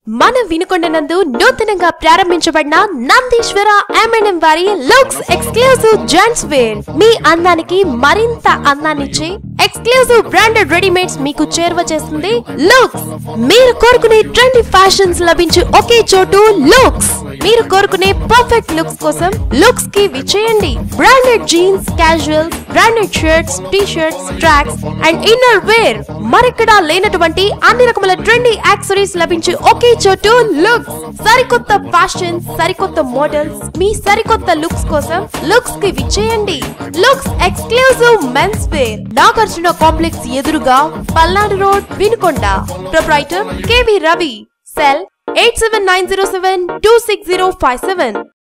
మన వినుకొండ నందు నూతనంగా ప్రారంభించబడిన నందీశ్వర ఎంఎన్ఎం వారి లుక్స్ ఎక్స్క్లూజివ్ జెంట్స్ వేర్ మీ అందానికి మరింత అందాన్నిచ్చే ఎక్స్క్లూజివ్ బ్రాండెడ్ రెడీమేడ్స్ మీకు చేరువ చేస్తుంది లుక్స్ మీరు కోరుకునే ట్రెండీ ఫ్యాషన్స్ లభించే ఒకే చోటు లుక్స్ మీరు కోరుకునే పర్ఫెక్ట్ లుక్స్ కోసం లుక్స్ కి విచ్చేయండి branded jeans casual branded shirts T shirts tracks and inner wear మరెక్కడా లేనటువంటి అన్ని రకముల ట్రెండీ యాక్సరీస్ లభించే ఒకే చోటు లుక్స్ సరికొత్త ఫ్యాషన్ సరికొత్త మోడల్స్ మీ సరికొత్త లుక్స్ కోసం లుక్స్ కి విచ్చేయండి looks exclusive mens wear Nagarjuna complex ఎదురుగా Palnadu road Vinukonda proprietor KV Ravi cell eight seven nine zero seven two six zero five seven